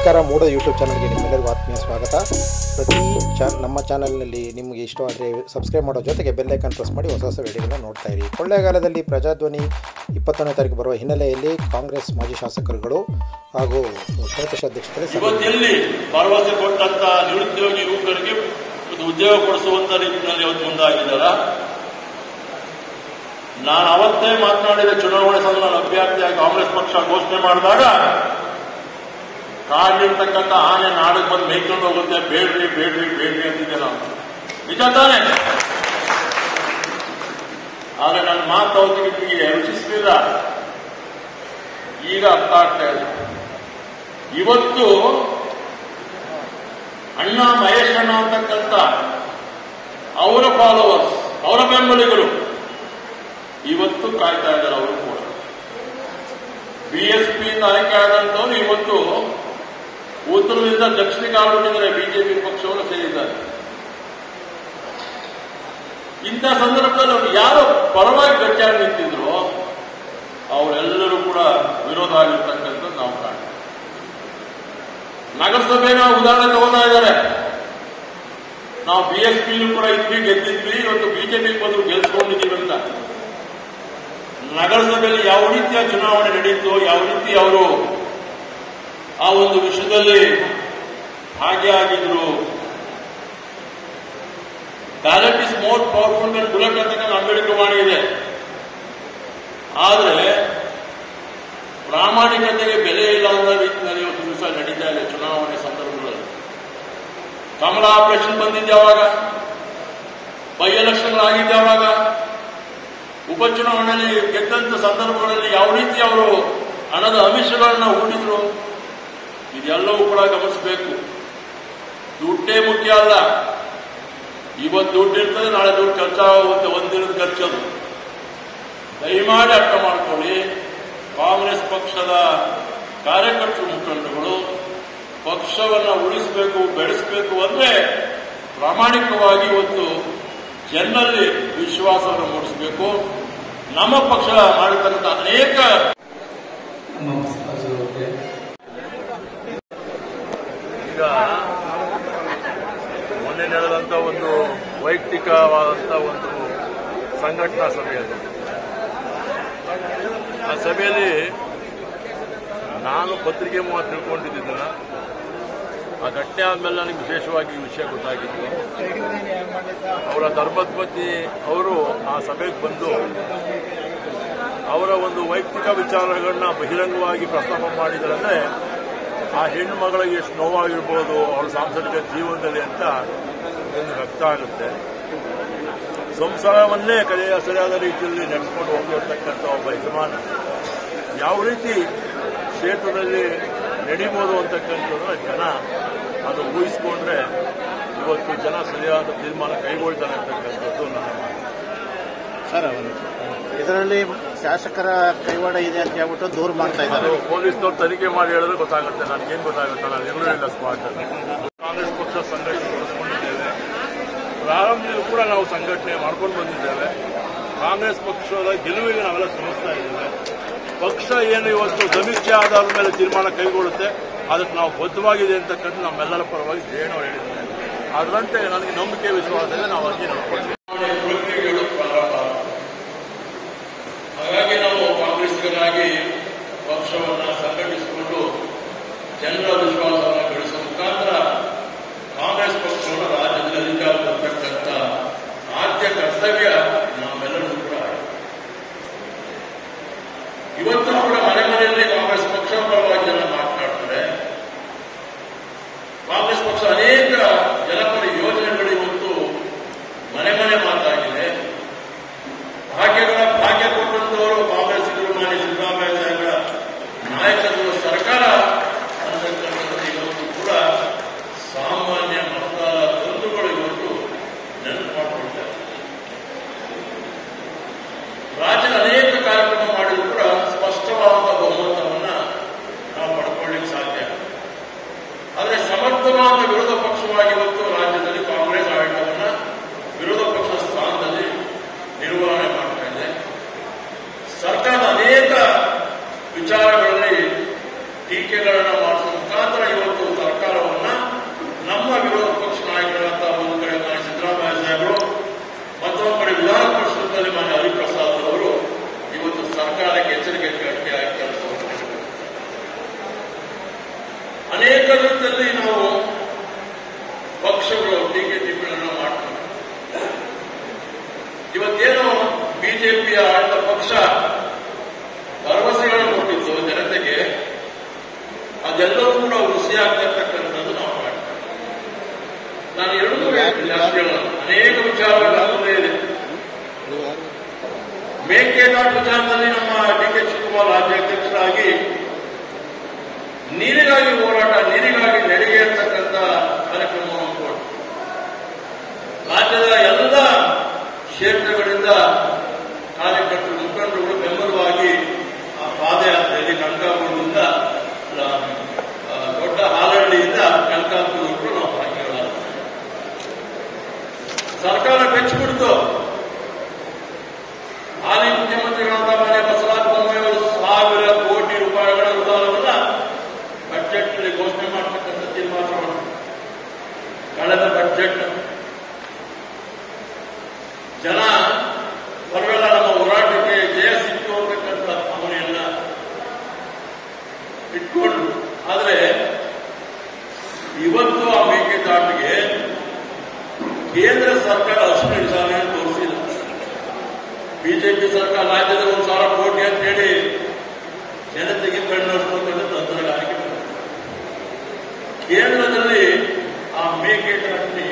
ನಮಸ್ಕಾರ ಮೂಡ ಯೂಟ್ಯೂಬ್ ಚಾನಲ್ಗೆ ನಿಮ್ಮೆಲ್ಲರಿಗೂ ಆತ್ಮೀಯ ಸ್ವಾಗತ ಪ್ರತಿ ಚಾ ನಮ್ಮ ಚಾನಲ್ನಲ್ಲಿ ನಿಮಗೆ ಇಷ್ಟವಾದರೆ ಸಬ್ಸ್ಕ್ರೈಬ್ ಮಾಡೋ ಜೊತೆಗೆ ಬೆಲ್ಲೈಕನ್ ಪ್ರೆಸ್ ಮಾಡಿ ಹೊಸ ಹೊಸ ವಿಡಿಯೋಗಳನ್ನ ನೋಡ್ತಾ ಇರಿ ಕೊಳ್ಳೇಗಾಲದಲ್ಲಿ ಪ್ರಜಾಧ್ವನಿ ಇಪ್ಪತ್ತೊಂದನೇ ತಾರೀಕು ಬರುವ ಹಿನ್ನೆಲೆಯಲ್ಲಿ ಕಾಂಗ್ರೆಸ್ ಮಾಜಿ ಶಾಸಕರುಗಳು ಹಾಗೂ ಪ್ರದೇಶ ಅಧ್ಯಕ್ಷರೇ ಸಭೆ ಇವತ್ತೆಲ್ಲಿ ಭರವಸೆ ಕೊಟ್ಟಂತ ನಿರುದ್ಯೋಗಿ ಯುವಕರಿಗೆ ಒಂದು ಉದ್ಯೋಗ ಕೊಡಿಸುವಂತ ರೀತಿಯಲ್ಲಿ ಇವತ್ತು ಮುಂದಾಗಿದ್ದಾರ ನಾನು ಅವತ್ತೇ ಮಾತನಾಡಿದ ಚುನಾವಣೆ ಸಂದರ್ಭ ನಾನು ಅಭ್ಯರ್ಥಿಯಾಗಿ ಕಾಂಗ್ರೆಸ್ ಪಕ್ಷ ಘೋಷಣೆ ಮಾಡಿದಾಗ ಕಾಡಿರ್ತಕ್ಕಂಥ ಆನೆ ನಾಡಿಗೆ ಬಂದು ಮೇಯ್ಕೊಂಡು ಹೋಗುತ್ತೆ ಬೇಡ್ರಿ ಬೇಡ್ರಿ ಬೇಡ್ರಿ ಅಂತಿದ್ದೆ ನಾನು ನಿಜ ತಾನೇ ಆದ್ರೆ ನನ್ನ ಮಾತು ಅವತ್ತಿಗೆ ನಿಮಗೆ ರುಚಿಸಲಿಲ್ಲ ಈಗ ಅರ್ಥ ಆಗ್ತಾ ಇದೆ ಇವತ್ತು ಅಣ್ಣ ಮಹೇಶ್ ಅಣ್ಣ ಅಂತಕ್ಕಂಥ ಅವರ ಫಾಲೋವರ್ಸ್ ಅವರ ಬೆಂಬಲಿಗರು ಇವತ್ತು ಕಾಯ್ತಾ ಇದ್ದಾರೆ ಅವರು ಕೂಡ ಬಿಎಸ್ಪಿ ಆಯ್ಕೆ ಆದಂತವರು ಇವತ್ತು ಉತ್ತರದಿಂದ ದಕ್ಷಿಣಕ್ಕೆ ಆಗ್ಬಿಟ್ಟಿದ್ದಾರೆ ಬಿಜೆಪಿ ಪಕ್ಷವನ್ನು ಸೇರಿದ್ದಾರೆ ಇಂಥ ಸಂದರ್ಭದಲ್ಲಿ ಅವರು ಯಾರು ಪರವಾಗಿ ಗಟ್ಟಿಯಾಗಿ ನಿಂತಿದ್ರು ಅವರೆಲ್ಲರೂ ಕೂಡ ವಿರೋಧ ಆಗಿರ್ತಕ್ಕಂಥದ್ದು ನಾವು ಕಾಣ್ತೀವಿ ನಗರಸಭೆನ ಉದಾಹರಣೆ ತಗೋತಾ ಇದ್ದಾರೆ ನಾವು ಬಿ ಎಸ್ ಪಿನೂ ಕೂಡ ಇದ್ವಿ ಗೆದ್ದಿದ್ವಿ ಇವತ್ತು ಬಿಜೆಪಿ ಬಂದು ಗೆಲ್ಸ್ಕೊಂಡಿದ್ದೀವಿ ಅಂತ ನಗರಸಭೆಯಲ್ಲಿ ಯಾವ ರೀತಿಯ ಚುನಾವಣೆ ನಡೆಯಿತು ಯಾವ ರೀತಿ ಅವರು ಆ ಒಂದು ವಿಷಯದಲ್ಲಿ ಭಾಗಿಯಾಗಿದ್ರು ballot is more powerful than bullet ಅಂತಕ್ಕಂಥ ಅಂಬೇಡ್ಕರ್ ವಾಣಿ ಇದೆ ಆದರೆ ಪ್ರಾಮಾಣಿಕತೆಗೆ ಬೆಲೆ ಇಲ್ಲ ಅನ್ನೋ ರೀತಿಯಲ್ಲಿ ಇವತ್ತು ದಿವಸ ನಡೀತಾ ಇದೆ ಚುನಾವಣೆ ಸಂದರ್ಭಗಳಲ್ಲಿ ಕಮಲ ಆಪರೇಷನ್ ಬಂದಿದ್ದೆ ಯಾವಾಗ ಬೈ ಎಲೆಕ್ಷನ್ಗಳಾಗಿದ್ದೆ ಯಾವಾಗ ಉಪಚುನಾವಣೆಯಲ್ಲಿ ಗೆದ್ದಂತ ಸಂದರ್ಭಗಳಲ್ಲಿ ಯಾವ ರೀತಿ ಅವರು ಹಣದ ಅಮಿಷಗಳನ್ನ ಹೂಡಿದ್ರು ಇದೆಲ್ಲವೂ ಕೂಡ ಗಮನಿಸಬೇಕು ದುಡ್ಡೇ ಮುಖ್ಯ ಅಲ್ಲ ಇವತ್ತು ದುಡ್ಡು ಇರ್ತದೆ ನಾಳೆ ದುಡ್ಡು ಖರ್ಚಾಗುತ್ತೆ ಒಂದಿನದ ಖರ್ಚದು ದಯಮಾಡಿ ಅರ್ಥ ಮಾಡ್ಕೊಳ್ಳಿ ಕಾಂಗ್ರೆಸ್ ಪಕ್ಷದ ಕಾರ್ಯಕರ್ತರು ಮುಖಂಡರುಗಳು ಪಕ್ಷವನ್ನು ಉಳಿಸಬೇಕು ಬೆಳೆಸಬೇಕು ಅಂದ್ರೆ ಪ್ರಾಮಾಣಿಕವಾಗಿ ಇವತ್ತು ಜನರಲ್ಲಿ ವಿಶ್ವಾಸವನ್ನು ಮೂಡಿಸಬೇಕು ನಮ್ಮ ಪಕ್ಷ ಮಾಡಿರ್ತಕ್ಕಂಥ ಅನೇಕ ಈಗ ಮೊನ್ನೆ ನಡೆದಂತ ಒಂದು ವೈಯಕ್ತಿಕವಾದಂತ ಒಂದು ಸಂಘಟನಾ ಸಭೆಯಲ್ಲಿ ಆ ಸಭೆಯಲ್ಲಿ ನಾನು ಪತ್ರಿಕೆ ಮೂಲಕ ತಿಳ್ಕೊಂಡಿದ್ದನ್ನ ಆ ಘಟನೆ ಆದ್ಮೇಲೆ ನನಗೆ ವಿಶೇಷವಾಗಿ ಈ ವಿಷಯ ಗೊತ್ತಾಗಿತ್ತು ಅವರ ಧರ್ಮಪತ್ನಿ ಅವರು ಆ ಸಭೆಗೆ ಬಂದು ಅವರ ಒಂದು ವೈಯಕ್ತಿಕ ವಿಚಾರಗಳನ್ನ ಬಹಿರಂಗವಾಗಿ ಪ್ರಸ್ತಾಪ ಮಾಡಿದ್ರಂದ್ರೆ ಆ ಹೆಣ್ಣು ಮಗಳಿಗೆ ಎಷ್ಟು ನೋವಾಗಿರ್ಬೋದು ಅವಳ ಸಾಂಸಾರಿಕ ಜೀವನದಲ್ಲಿ ಅಂತ ಒಂದು ವ್ಯಕ್ತ ಆಗುತ್ತೆ ಸಂಸಾರವನ್ನೇ ಕರೆಯ ಸರಿಯಾದ ರೀತಿಯಲ್ಲಿ ನಡೆಸ್ಕೊಂಡು ಹೋಗಿರ್ತಕ್ಕಂಥ ಒಬ್ಬ ಯಜಮಾನ ಯಾವ ರೀತಿ ಕ್ಷೇತ್ರದಲ್ಲಿ ನಡೀಬೋದು ಅಂತಕ್ಕಂಥದ್ದನ್ನ ಜನ ಅದು ಊಹಿಸ್ಕೊಂಡ್ರೆ ಇವತ್ತು ಜನ ಸರಿಯಾದ ತೀರ್ಮಾನ ಕೈಗೊಳ್ತಾರೆ ಅಂತಕ್ಕಂಥದ್ದು ನನ್ನ ಮಾತು. ಸರ್ ಇದರಲ್ಲಿ ಶಾಸಕರ ಕೈವಾಡ ಇದೆ ಅಂತ ಹೇಳ್ಬಿಟ್ಟು ದೂರ ಮಾಡ್ತಾ ಅದು ಇದ್ದಾರೆ ಪೊಲೀಸ್ನವ್ರು ತನಿಖೆ ಮಾಡಿ ಹೇಳಿದ್ರೆ ಗೊತ್ತಾಗುತ್ತೆ ನನಗೇನು ಗೊತ್ತಾಗುತ್ತೆ ನಾನು ಎಲ್ಲೂ ಇಲ್ಲ ಸ್ಪಾಟ್ ಕಾಂಗ್ರೆಸ್ ಪಕ್ಷ ಸಂಘಟನೆ ನಡೆಸ್ಕೊಂಡಿದ್ದೇವೆ ಪ್ರಾರಂಭದಲ್ಲೂ ಕೂಡ ನಾವು ಸಂಘಟನೆ ಮಾಡ್ಕೊಂಡು ಬಂದಿದ್ದೇವೆ ಕಾಂಗ್ರೆಸ್ ಪಕ್ಷದ ಗೆಲುವಿಗೆ ನಾವೆಲ್ಲ ಶ್ರಮಿಸ್ತಾ ಇದ್ದೇವೆ ಪಕ್ಷ ಏನು ಇವತ್ತು ಸಮೀಕ್ಷೆ ಆಧಾರದ ಮೇಲೆ ತೀರ್ಮಾನ ಕೈಗೊಳ್ಳುತ್ತೆ ಅದಕ್ಕೆ ನಾವು ಬದ್ಧವಾಗಿದೆ ಅಂತಕ್ಕಂಥ ನಮ್ಮೆಲ್ಲರ ಪರವಾಗಿ ಜಯಣ್ಣ ಹೇಳಿದ್ದಾರೆ ಅದರಂತೆ ನನಗೆ ನಂಬಿಕೆ ವಿಶ್ವಾಸ ಇದೆ ನಾವು ಅರ್ಜಿ ನೋಡ್ಕೊಳ್ತೀವಿ ಪ್ರಕ್ರಿಯೆಗಳು ಪ್ರಾರಂಭ ಹಾಗಾಗಿ ನಾವು ಕಾಂಗ್ರೆಸ್ಸಿಗರಾಗಿ ಪಕ್ಷವನ್ನು ಸಂಘಟಿಸಿಕೊಂಡು ಜನರ ವಿಶ್ವಾಸವನ್ನು ಗಳಿಸುವ ಮುಖಾಂತರ ಕಾಂಗ್ರೆಸ್ ಪಕ್ಷವನ್ನು ರಾಜ್ಯದಲ್ಲಿ ಅಧಿಕಾರ ಬರ್ತಕ್ಕಂಥ ಆದ್ಯ ಕರ್ತವ್ಯ ನಮ್ಮೆಲ್ಲರಿಗೂ ಕೂಡ ಆಗಿದೆ. ಇವತ್ತು ಕೂಡ ಮನೆ ಮನೆಯಲ್ಲಿ ಕಾಂಗ್ರೆಸ್ ಪಕ್ಷ ಪರವಾಗಿ ಜನ ಮಾತನಾಡ್ತಾರೆ ಕಾಂಗ್ರೆಸ್ ಪಕ್ಷ ಅನೇಕ ಜನಪರ ಯೋಜನೆಗಳು ಇವತ್ತು ಮನೆ ಮನೆ ಮಾತಾಗಿದೆ ಭಾಗ್ಯಗಳ ಭಾಗ್ಯ ಕೊಟ್ಟಂತವರು ಕಾಂಗ್ರೆಸ್ ಮಾನ್ಯ ಸಿದ್ದರಾಮಯ್ಯ ಸಾಹೇಬರ ನಾಯಕತ್ವದ ಸರ್ಕಾರ ಅಂತಕ್ಕಂಥದ್ದು ಇವತ್ತು ಕೂಡ ಸಾಮಾನ್ಯ ಮತದಾರ ಬಂಧುಗಳು ಇವತ್ತು ನೆನಪು ಮಾಡಿಕೊಳ್ತಾರೆ ಅನೇಕ ರೀತಿಯಲ್ಲಿ ನಾವು ಪಕ್ಷಗಳು ಟೀಕೆ ಟಿಪ್ಪಣಿಗಳನ್ನು ಮಾಡ್ತಾರೆ ಇವತ್ತೇನು ಬಿಜೆಪಿಯ ಆಳಿದ ಪಕ್ಷ ಭರವಸೆಗಳನ್ನು ಕೊಟ್ಟಿದ್ದು ಜನತೆಗೆ ಅದೆಲ್ಲವೂ ಕೂಡ ಹುಸಿಯಾಗ್ತಿರ್ತಕ್ಕಂಥದ್ದು ನಾವು ಮಾಡ್ತೇವೆ ನಾನು ಎರಡೂ ಜಾಸ್ತಿ ಹೇಳೋಣ ಅನೇಕ ವಿಚಾರಗಳಲ್ಲೇ ಇದೆ ಮೇಕೆದಾಟು ವಿಚಾರದಲ್ಲಿ ನಮ್ಮ ಡಿ ಕೆ ಶಿವಕುಮಾರ್ ರಾಜ್ಯಾಧ್ಯಕ್ಷರಾಗಿ ನೀರಿಗಾಗಿ ಹೋರಾಟ ನೀರಿಗಾಗಿ ನಡಿಗೆ ಅಂತಕ್ಕಂಥ ಕಾರ್ಯಕ್ರಮವನ್ನು ಕೊಟ್ಟು ರಾಜ್ಯದ ಎಲ್ಲ ಕ್ಷೇತ್ರಗಳಿಂದ ಕಾರ್ಯಕರ್ತರು ಮುಖಂಡರುಗಳು ಬೆಂಬಲವಾಗಿ ಆ ಪಾದಯಾತ್ರೆಯಲ್ಲಿ ಕನಕಾಪುರದಿಂದ ಆ, ಆ, ದೊಡ್ಡ ಹಾಲಹಳ್ಳಿಯಿಂದ ಕನಕಾಪುರಕ್ಕೂ ನಾವು ಭಾಗಿಗಳಾದ ಸರ್ಕಾರ ಬೆಚ್ಚಿಬಿಡ್ತು ಹಾಲಿ ಮುಖ್ಯಮಂತ್ರಿಗಳಾದ ಮನೆ ಬಸವರಾಜ ಬೊಮ್ಮಾಯಿ ಅವರು ಸಾವಿರ ಕೋಟಿ ರೂಪಾಯಿಗಳ ಅನುದಾನವನ್ನ ಬಜೆಟ್ ನಲ್ಲಿ ಘೋಷಣೆ ಮಾಡತಕ್ಕಂಥ ತೀರ್ಮಾನ ಮಾಡಿದ್ರು. ಕಳೆದ ಬಜೆಟ್ ಜನ ಪರವೆಲ್ಲ ನಮ್ಮ ಹೋರಾಟಕ್ಕೆ ಜಯ ಸಿಕ್ತು ಅಂತಕ್ಕಂಥ ಭಾವನೆಯನ್ನ ಇಟ್ಕೊಂಡ್ರು ಆದ್ರೆ ಇವತ್ತು ಆ ಮೇಕೆದಾಟಿಗೆ ಕೇಂದ್ರ ಸರ್ಕಾರ ಅಷ್ಟು ನಿಧಾನ ತೋರಿಸಿಲ್ಲ ಬಿಜೆಪಿ ಸರ್ಕಾರ ರಾಜ್ಯದಲ್ಲಿ ಒಂದು ಸಾವಿರ ಕೋಟಿ ಅಂತ ಹೇಳಿ ಜನತೆಗೆ ಕಣ್ಣು ತಂತ್ರಗಾರಿಕೆ ಕೇಂದ್ರದಲ್ಲಿ ಆ ಮೇಕೆದಾಟಿನ